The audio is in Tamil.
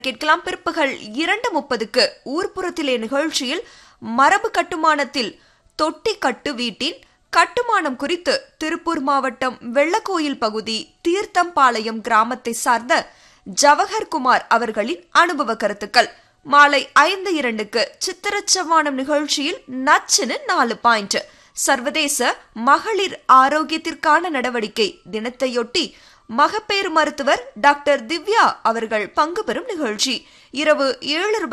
கேட்கலாம் பிற்பகல் இரண்டு முப்பதுக்கு ஊர்ப்புறத்திலே நிகழ்ச்சியில் மரபு கட்டுமானத்தில் தொட்டி கட்டு வீட்டின் கட்டுமானம் குறித்து திருப்பூர் மாவட்டம் வெள்ளக்கோயில் பகுதி தீர்த்தம்பாளையம் கிராமத்தை சார்ந்த ஜவஹர் குமார் அவர்களின் அனுபவ கருத்துக்கள் மாலை ஐந்து இரண்டுக்கு சித்திரச்சவானம் நிகழ்ச்சியில் நச்சுன்னு நாலு பாயிண்ட் சர்வதேச மகளிர் ஆரோக்கியத்திற்கான நடவடிக்கை தினத்தையொட்டி மகப்பேறு மருத்துவர் டாக்டர் திவ்யா அவர்கள் பங்கு பெறும் நிகழ்ச்சி இரவு ஏழு